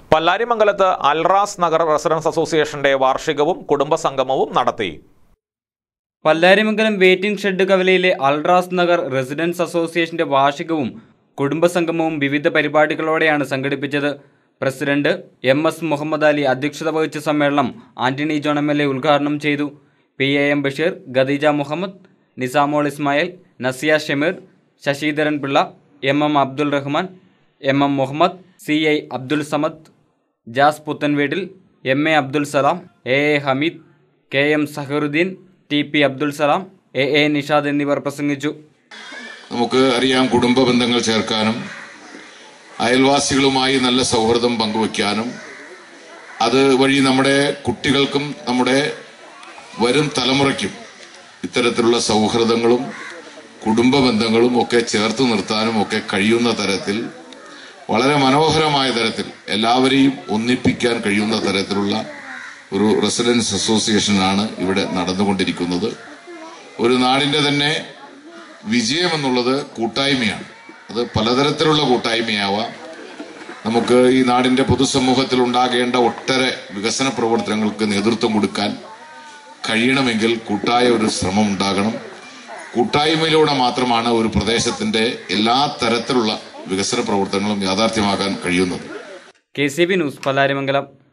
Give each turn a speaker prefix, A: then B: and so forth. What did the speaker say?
A: പല്ലാരിമംഗലത്ത് Al Rass Nagar residence അസോസിയേഷന്റെ വാർഷികവും കുടുംബസംഗമവും നടത്തി
B: പല്ലാരിമംഗലം വെയിറ്റിംഗ് ഷെഡ് കവലയിലെ അൾട്രാസ് നഗർ റെസിഡൻസ് അസോസിയേഷന്റെ വാർഷികവും കുടുംബസംഗമവും വിവിധ പരിപാടികളോടെയാണ് സംഘടിപ്പിച്ചത് president M S Muhammad Ali അധ്യക്ഷത വഹിച്ച സമ്മേളനം Antony John M L A ഉദ്ഘാടനം ചെയ്തു P A M Basheer Khadeeja Muhammad Nisamol Ismail Nasiya Shameer Sasidharan Pillai M M Abdul Rahman M M Muhammad C I Abdul Samad Jas Puthenveettil M A Abdul Salam A A Hameed K M Zaharuddin T P Abdul Salam A A Nishad എന്നിവർ പ്രസംഗിച്ചു
C: നമുക്ക് അറിയാം കുടുംബ ബന്ധങ്ങൾ ചേർക്കാനും അയൽവാസികളുമായി നല്ല സൗഹൃദം പങ്കുവയ്ക്കാനും അത് വഴി നമ്മുടെ കുട്ടികൾക്കും നമ്മുടെ വരും തലമുറയ്ക്കും ഇത്തരത്തിലുള്ള സൗഹൃദങ്ങളും കുടുംബ ബന്ധങ്ങളും ഒക്കെ ചേർത്ത് നിർത്താനും ഒക്കെ കഴിയുന്ന തരത്തിൽ വളരെ മനോഹരമായ തരത്തിൽ എല്ലാവരെയും ഒന്നിപ്പിക്കാൻ കഴിയുന്ന തരത്തിലുള്ള ഒരു റെസിഡൻസ് അസോസിയേഷനാണ് ഇവിടെ നടന്നുകൊണ്ടിരിക്കുന്നത് ഒരു നാടിന്റെ തന്നെ വിജയം എന്നുള്ളത് കൂട്ടായ്മയാണ് അത് പലതരത്തിലുള്ള കൂട്ടായ്മയാവാം നമുക്ക് ഈ നാടിന്റെ പൊതുസമൂഹത്തിൽ ഉണ്ടാകേണ്ട ഒട്ടേറെ വികസന പ്രവർത്തനങ്ങൾക്ക് നേതൃത്വം കൊടുക്കാൻ കഴിയണമെങ്കിൽ കൂട്ടായ ഒരു ശ്രമം ഉണ്ടാകണം കൂട്ടായ്മയിലൂടെ മാത്രമാണ് ഒരു പ്രദേശത്തിന്റെ എല്ലാ തരത്തിലുള്ള വികസന പ്രവർത്തനങ്ങളും യാഥാർത്ഥ്യമാക്കാൻ കഴിയുന്നത്
B: K C B news Pallarimangalam